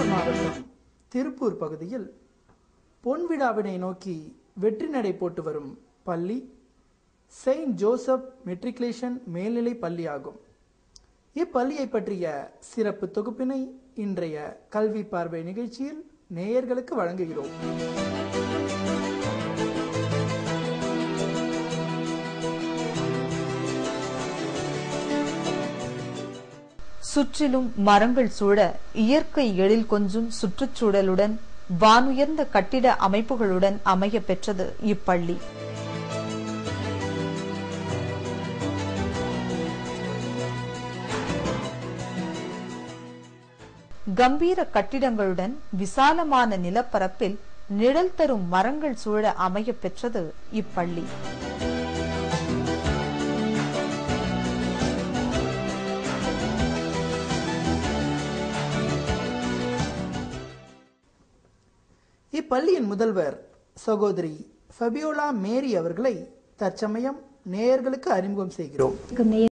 மாவட்டம் திருப்பூர் பகுதியில் பொன்விழாவினை நோக்கி வெற்றி நடை போட்டு வரும் பள்ளி செயின்ட் ஜோசப் மெட்ரிகுலேஷன் மேல்நிலை பள்ளி ஆகும் இப்பள்ளியை பற்றிய சிறப்பு தொகுப்பினை இன்றைய கல்வி பார்வை நிகழ்ச்சியில் நேயர்களுக்கு வழங்குகிறோம் சுற்றிலும் மரங்கள் சூழ இயற்கை எழில் கொஞ்சும் சுற்றுச்சூழலுடன் வானுயர்ந்த கட்டிட அமைப்புகளுடன் அமைய பெற்றது இப்பள்ளி கம்பீர கட்டிடங்களுடன் விசாலமான நிலப்பரப்பில் நிழல் தரும் மரங்கள் சூழ அமைய பெற்றது இப்பள்ளி இப்பள்ளியின் முதல்வர் சகோதரி ஃபபியோலா மேரி அவர்களை தற்சமயம் நேயர்களுக்கு அறிமுகம் செய்கிறோம் வணக்கம் நேயர்களே.